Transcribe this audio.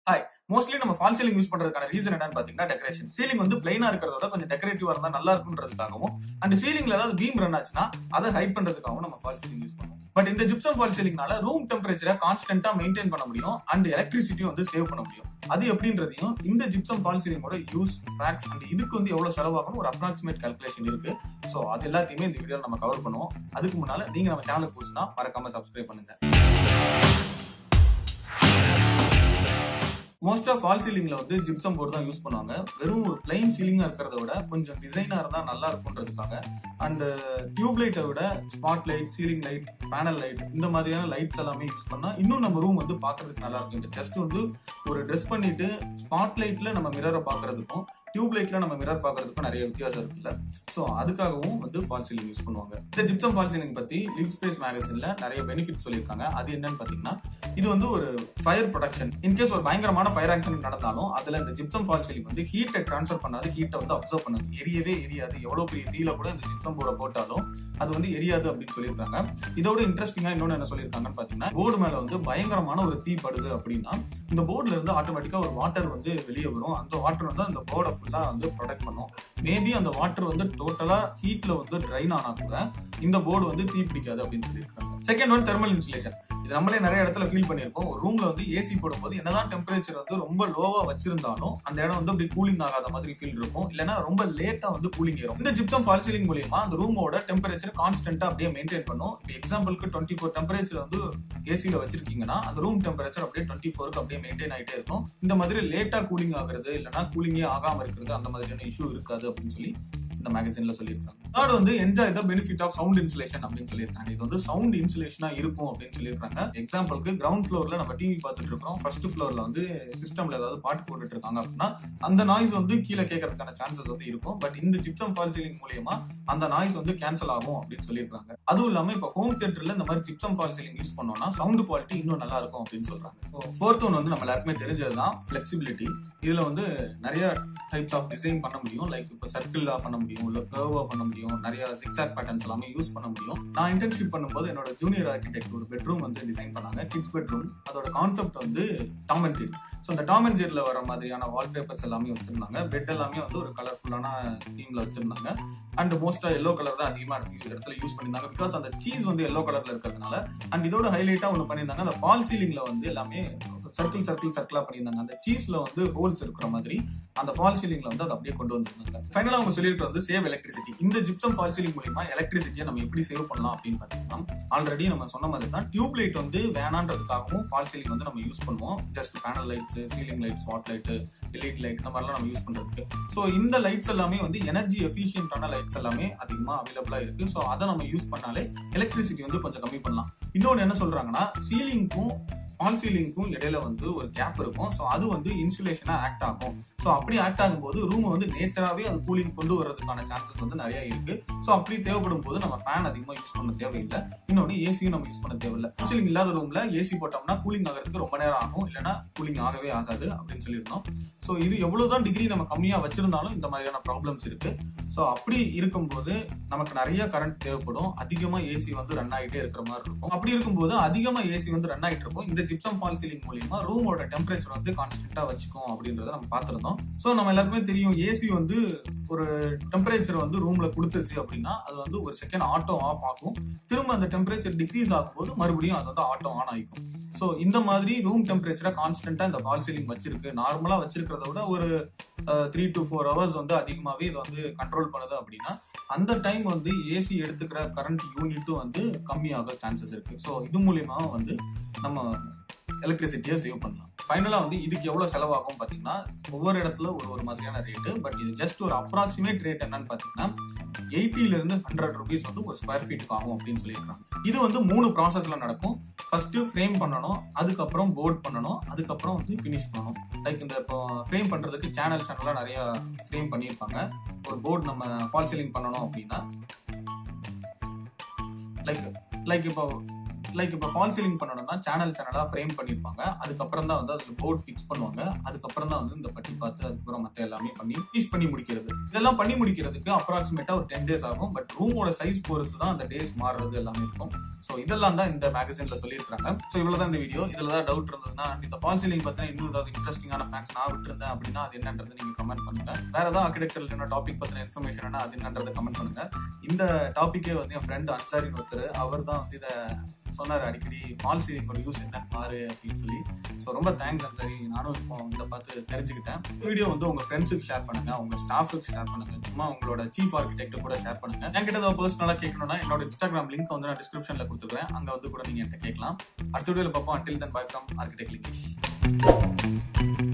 hi mostly நம்ம false ceiling use பண்றதுக்கான reason என்னன்னு பாத்தீங்கன்னா டெக்கரேஷன் சீலிங் வந்து பிளைனா இருக்கிறத விட கொஞ்சம் டெக்கரேட்டிவா இருந்தா நல்லா இருக்குன்றதுக்காகவும் அண்ட் சீலிங்ல ஏதாவது பீம் ரன் ஆச்சுன்னா அதை ஹைட் பண்றதுக்காகவும் நம்ம ஃபால் சீலிங் யூஸ் பண்ணுவோம் பட் இந்த ஜிப்சம் ஃபால் சீலிங்னால ரூம் டெம்பரேச்சரை கான்ஸ்டன்டா மெயின்டைன் பண்ண முடியும் அண்ட் எலக்ட்ரிசிட்டி வந்து சேவ் பண்ண முடியும் அது எப்படின்றதையும் இந்த ஜிப்சம் ஃபால் சீலிங்கோட யூஸ் ஃபேக்ஸ் அண்ட் இதுக்கு வந்து எவ்வளவு செலவாகணும் ஒரு அப்ராக்சிமேட் கால்குலேஷன் இருக்கு ஸோ அது எல்லாத்தையுமே இந்த வீடியோ நம்ம கவர் பண்ணுவோம் அதுக்கு முன்னால நீங்க நம்ம சேனலுக்கு புதுசுனா மறக்காம சப்ஸ்கிரைப் பண்ணுங்க மோஸ்ட் ஆஃப் ஃபால் சீலிங்ல வந்து ஜிப்சம் போர்டு தான் யூஸ் பண்ணுவாங்க வெறும் ஒரு பிளைன் சீலிங்கா இருக்கிறத விட கொஞ்சம் டிசைனா இருந்தா நல்லா இருக்கும்ன்றதுக்காக அண்ட் டியூப் லைட்டை விட spot light ceiling light panel light இந்த மாதிரியான லைட்ஸ் எல்லாமே யூஸ் பண்ணா இன்னும் நம்ம ரூம் வந்து பாக்குறதுக்கு நல்லா இருக்கும் இந்த ஜஸ்ட் வந்து ஒரு ட்ரெஸ் பண்ணிட்டு ஸ்பாட் லைட்ல நம்ம மிரரை பாக்குறதுக்கும் டியூப் லைட்ல நம்ம மிரர் பாக்குறதுக்கும் நிறைய வித்தியாசம் இருக்குல்ல சோ அதுக்காகவும் வந்து ஃபால் சீலிங் யூஸ் பண்ணுவாங்க இந்த ஜிப்சம் ஃபால் சீலிங் பத்தி லிவ் ஸ்பேஸ் மேகசின்ல நிறைய பெனிஃபிட் சொல்லியிருக்காங்க அது என்னன்னு பாத்தீங்கன்னா இது வந்து ஒரு ஃபயர் ப்ரொடக்ஷன் இன்கேஸ் ஒரு பயங்கரமான ஃபயர் ஆக்சிடென்ட் நடந்தாலும் அதுல இந்த ஜிப்சம் ஃபால் சீலிங் வந்து ஹீட்டை டிரான்ஸ்ஃபர் பண்ணாது ஹீட்டை வந்து அப்சர்வ் பண்ணாது எரியவே எரியாது எவ்வளவு பெரிய தீல கூட இந்த ஜிப்சம் போர்டை போட்டாலும் அது வந்து எரியாது அப்படின்னு சொல்லியிருக்காங்க இதோட இன்ட்ரெஸ்டிங்கா இன்னொன்னு என்ன சொல்லியிருக்காங்கன்னு பாத்தீங்கன்னா போர்டு மேல வந்து பயங்கரமான ஒரு தீ படுது அப்படின்னா இந்த போர்டுல இருந்து ஆட்டோமேட்டிக்கா ஒரு வாட்டர் வந்து வெளியே வரும் அந்த வாட்டர் வந்து அந்த போர்டை ஃபுல்லா வந்து ப்ரொடெக்ட் பண்ணும் மேபி அந்த வாட்டர் வந்து டோட்டலா ஹீட்ல வந்து ட்ரைன் ஆனா கூட இந்த போர்டு வந்து தீ பிடிக்காது அப்படின்னு சொல்லியிருக்காங்க செகண்ட் ஒன் தெர்மல் இன்சுலேஷன் இது நம்மளே நிறைய இடத்துல ஃபீல் பண்ணியிருக்கோம் ஒரு ரூம்ல வந்து ஏசி போடும்போது என்னதான் டெம்பரேச்சர் வந்து ரொம்ப லோவா வச்சிருந்தாலும் அந்த இடம் வந்து அப்படி கூலிங் ஆகாத மாதிரி ஃபீல் இருக்கும் இல்லைன்னா ரொம்ப லேட்டா வந்து கூலிங் ஏறும் இந்த ஜிப்சம் ஃபால் சீலிங் மூலியமா அந்த ரூமோட டெம்பரேச்சர் கான்ஸ்டன்டா அப்படியே மெயின்டைன் பண்ணும் இப்போ எக்ஸாம்பிளுக்கு டுவெண்ட்டி ஃபோர் டெம்பரேச்சர் வந்து ஏசில வச்சிருக்கீங்கன்னா அந்த ரூம் டெம்பரேச்சர் அப்படியே டுவெண்ட்டி ஃபோருக்கு அப்படியே மெயின்டைன் ஆயிட்டே இருக்கும் இந்த மாதிரி லேட்டா கூலிங் ஆகுறது இல்லைன்னா கூலிங்கே ஆகாம இருக்கிறது அந்த மாதிரியான இஷ்யூ இருக்காது அப்படின்னு சொல்லி இந்த மேகசின்ல சொல்லியிருக்காங்க தேர்ட் வந்து enjoy the benefit of sound insulation அப்படின்னு சொல்லியிருக்காங்க இது வந்து சவுண்ட் இன்சுலேஷனா இருக்கும் அப்படின்னு சொல்லியிருக்காங்க எக்ஸாம்பிளுக்கு கிரவுண்ட் ஃப்ளோர்ல நம்ம டிவி பார்த்துட்டு இருக்கோம் ஃபர்ஸ்ட் ஃப்ளோர்ல வந்து சிஸ்டம்ல ஏதாவது பாட்டு போட்டுட்டு இருக்காங்க அப்படின்னா அந்த நாய்ஸ் வந்து கீழே கேட்கறதுக்கான சான்சஸ் வந்து இருக்கும் பட் இந்த ஜிப்சம் ஃபால் சீலிங் மூலியமா அந்த நாய்ஸ் வந்து கேன்சல் ஆகும் அப்படின்னு சொல்லியிருக்காங்க அதுவும் இல்லாம இப்ப ஹோம் தியேட்டர்ல இந்த மாதிரி ஜிப்சம் ஃபால் சீலிங் யூஸ் பண்ணோம்னா சவுண்ட் குவாலிட்டி இன்னும் நல்லா இருக்கும் அப்படின்னு சொல்றாங்க ஃபோர்த் ஒன் வந்து நம்ம எல்லாருக்குமே தெரிஞ்சதுதான் ஃபிளெக்சிபிலிட்டி இதுல வந்து நிறைய டைப்ஸ் ஆஃப் டிசைன் பண்ண முடியும் லைக் இப்போ சர்க்கிளா பண்ண முடியும் இல்ல கர்வா பண்ண முடியும் நிறைய சிக்ஸாக் பேட்டர்ன்ஸ் எல்லாமே யூஸ் பண்ண முடியும் நான் இன்டர்ன்ஷிப் பண்ணும்போது என்னோட ஜூனியர் ஆர்கிடெக்ட் ஒரு பெட்ரூம் வந்து டிசைன் பண்ணாங்க கிட்ஸ் பெட்ரூம் அதோட கான்செப்ட் வந்து டாம் அண்ட் ஜெரி ஸோ அந்த டாம் அண்ட் ஜெரில் வர மாதிரியான வால்பேப்பர்ஸ் எல்லாமே வச்சிருந்தாங்க பெட் எல்லாமே வந்து ஒரு கலர்ஃபுல்லான தீம்ல வச்சிருந்தாங்க அண்ட் மோஸ்டா எல்லோ கலர் தான் அதிகமா இருக்கு இடத்துல யூஸ் பண்ணியிருந்தாங்க பிகாஸ் அந்த சீஸ் வந்து எல்லோ கலர்ல இருக்கிறதுனால அண்ட் இதோட ஹைலைட்டா ஒன்று பண்ணியிருந்தாங்க அந்த ஃபால் சீலிங்ல வந்து எல்லாமே சர்க்கிள் சர்க்கிள் சர்க்கிளா பண்ணியிருந்தாங்க அந்த சீஸ்ல வந்து ஹோல்ஸ் இருக்கிற மாதிரி அந்த ஃபால் சீலிங்ல வந்து அதை அப்படியே கொண்டு வந்திருந்தாங்க ஃபைனலா அவங்க சொல்லியிருக்கிறது வந்து சேவ் எலக்ட்ரிசிட்டி இந்த ஜிப்சம் ஃபால் சீலிங் மூலியமா எலக்ட்ரிசிட்டியை நம்ம எப்படி சேவ் பண்ணலாம் அப்படின்னு பாத்தீங்கன்னா ஆல்ரெடி நம்ம சொன்ன மாதிரி தான் டியூப் லைட் வந்து வேணான்றதுக்காகவும் ஃபால் சீலிங் வந்து நம்ம யூஸ் பண்ணுவோம் just panel lights ceiling light spot light LED light இந்த மாதிரிலாம் நம்ம யூஸ் பண்றதுக்கு ஸோ இந்த லைட்ஸ் எல்லாமே வந்து எனர்ஜி எஃபிஷியன்டான லைட்ஸ் எல்லாமே அதிகமா அவைலபிளா இருக்கு ஸோ அதை நம்ம யூஸ் பண்ணாலே எலக்ட்ரிசிட்டி வந்து கொஞ்சம் கம்மி பண்ணலாம் இன்னொன்று என்ன சொல்றாங்கன்னா சீலிங்க்கும் ஃபால் சீலிங்க்கும் இடையில வந்து ஒரு கேப் இருக்கும் ஸோ அது வந்து இன்சுலேஷனா ஆக்ட் ஆகும் ஸோ அப்படி ஆக்ட் ஆகும்போது ரூம் வந்து நேச்சராகவே அது கூலிங் கொண்டு வர்றதுக்கான சான்சஸ் வந்து நிறைய இருக்கு ஸோ அப்படி தேவைப்படும் போது நம்ம ஃபேன் அதிகமாக யூஸ் பண்ண தேவையில்லை இன்னொன்று ஏசியும் நம்ம யூஸ் பண்ண தேவையில்லை சீலிங் இல்லாத ரூம்ல ஏசி போட்டோம்னா கூலிங் ஆகிறதுக்கு ரொம்ப நேரம் ஆகும் இல்லைன்னா கூலிங் ஆகவே ஆகாது அப்படின்னு சொல்லியிருந்தோம் ஸோ இது எவ்வளவுதான் டிகிரி நம்ம கம்மியா வச்சிருந்தாலும் இந்த மாதிரியான ப்ராப்ளம்ஸ் இருக்கு ஸோ அப்படி இருக்கும்போது நமக்கு நிறைய கரண்ட் தேவைப்படும் அதிகமா ஏசி வந்து ரன் ஆகிட்டே இருக்கிற மாதிரி இருக்கும் அப்படி இருக்கும்போது அதிகமா ஏசி வந்து ரன் ஆகிட்டு இருக்கும் இந்த ஜிப்சம் ஃபால் சீலிங் மூலியமா ரூமோட டெம்பரேச்சர் வந்து கான்ஸ்டன்டா வச்சுக்கும் அப்படின்றத நம்ம பார்த்திருந்தோம் ஸோ நம்ம எல்லாருக்குமே தெரியும் ஏசி வந்து ஒரு டெம்பரேச்சர் வந்து ரூம்ல கொடுத்துருச்சு அப்படின்னா அது வந்து ஒரு செகண்ட் ஆட்டோ ஆஃப் ஆகும் திரும்ப அந்த டெம்பரேச்சர் டிக்ரீஸ் ஆகும்போது மறுபடியும் அது வந்து ஆட்டோ ஆன் ஆகிக்கும் ஸோ இந்த மாதிரி ரூம் டெம்பரேச்சரை கான்ஸ்டன்டா இந்த ஃபால் சீலிங் வச்சிருக்கு நார்மலா வச்சிருக்கிறத விட ஒரு த்ரீ டு ஃபோர் ஹவர்ஸ் வந்து அதிகமாகவே இதை வந்து கண்ட்ரோல் பண்ணுது அப்படின்னா அந்த டைம் வந்து ஏசி எடுத்துக்கிற கரண்ட் யூனிட்டும் வந்து கம்மியாக சான்சஸ் இருக்கு ஸோ இது மூலியமா வந்து நம்ம எலக்ட்ரிசிட்டியை சேவ் பண்ணலாம் ஃபைனலா வந்து இதுக்கு எவ்வளவு செலவாகும் பாத்தீங்கன்னா ஒவ்வொரு இடத்துல ஒரு ஒரு மாதிரியான ரேட்டு பட் இது ஜஸ்ட் ஒரு அப்ராக்சிமேட் ரேட் என்னன்னு பாத்தீங்கன்னா எயிட்டில இருந்து ஹண்ட்ரட் ருபீஸ் வந்து ஒரு ஸ்கொயர் ஃபீட்டுக்கு ஆகும் அப்படின்னு சொல்லியிருக்காங்க இது வந்து மூணு ப்ராசஸ்ல நடக்கும் ஃபர்ஸ்ட் ஃப்ரேம் பண்ணணும் அதுக்கப்புறம் போர்ட் பண்ணணும் அதுக்கப்புறம் வந்து ஃபினிஷ் பண்ணணும் லைக் இந்த இப்போ ஃப்ரேம் பண்றதுக்கு சேனல் சேனலா நிறைய ஃப்ரேம் பண்ணியிருப்பாங்க ஒரு போர்ட் நம்ம ஃபால் சீலிங் பண்ணணும் அப்படின்னா லைக் லைக் இப்போ லைக் இப்போ ஃபால் சீலிங் பண்ணணும்னா சேனல் சேனலா ஃப்ரேம் பண்ணிருப்பாங்க அதுக்கப்புறம் தான் வந்து அதுல போர்ட் ஃபிக்ஸ் பண்ணுவாங்க அதுக்கப்புறம் தான் வந்து இந்த பட்டி பார்த்து அதுக்கப்புறம் மத்த எல்லாமே பண்ணி ஃபினிஷ் பண்ணி முடிக்கிறது இதெல்லாம் பண்ணி முடிக்கிறதுக்கு அப்ராக்சிமேட்டா ஒரு டென் டேஸ் ஆகும் பட் ரூமோட சைஸ் பொறுத்து தான் அந்த டேஸ் மாறுறது எல்லாமே இருக்கும் ஸோ இதெல்லாம் தான் இந்த மேகசின்ல சொல்லியிருக்காங்க ஸோ இவ்வளவுதான் இந்த வீடியோ இதுல தான் டவுட் இருந்ததுன்னா இந்த ஃபால் சீலிங் பத்தின இன்னும் ஏதாவது இன்ட்ரெஸ்டிங்கான ஃபேக்ட்ஸ் நான் விட்டுருந்தேன் அப்படின்னா அது என்னன்றது நீங்க கமெண்ட் பண்ணுங்க வேற ஏதாவது ஆர்கிடெக்சர் என்ன டாபிக் பத்தின இன்ஃபர்மேஷன் அது என்னன்றதை கமெண்ட் பண்ணுங்க இந்த டாபிக்கே வந்து என் ஃப்ரெண்ட் அன்சாரின் ஒருத்தர் அவர் தான் வந்து இதை சொன்னார் அடிக்கடி ஃபால் சீலிங்கோட யூஸ் என்ன பாரு அப்படின்னு சொல்லி ஸோ ரொம்ப தேங்க்ஸ் அன்சாரி நானும் இப்போ இதை பார்த்து தெரிஞ்சுக்கிட்டேன் வீடியோ வந்து உங்க ஃப்ரெண்ட்ஸுக்கு ஷேர் பண்ணுங்க உங்க ஸ்டாஃபுக்கு ஷேர் பண்ணுங்க சும்மா உங்களோட சீஃப் ஆர்கிடெக்ட் கூட ஷேர் பண்ணுங்க என்கிட்ட ஏதாவது பர்சனலாக கேட்கணும்னா என்னோட இன்ஸ்டாகிராம் லிங்க் வந்து நான் டிஸ்கிரிப்ஷன்ல கொடுத்துருக்கேன் அங்க வந்து கூட நீங்க என்கிட்ட கேட்கலாம் அடுத்த வீடியோல பார்ப்போம் until then bye from architect Lingesh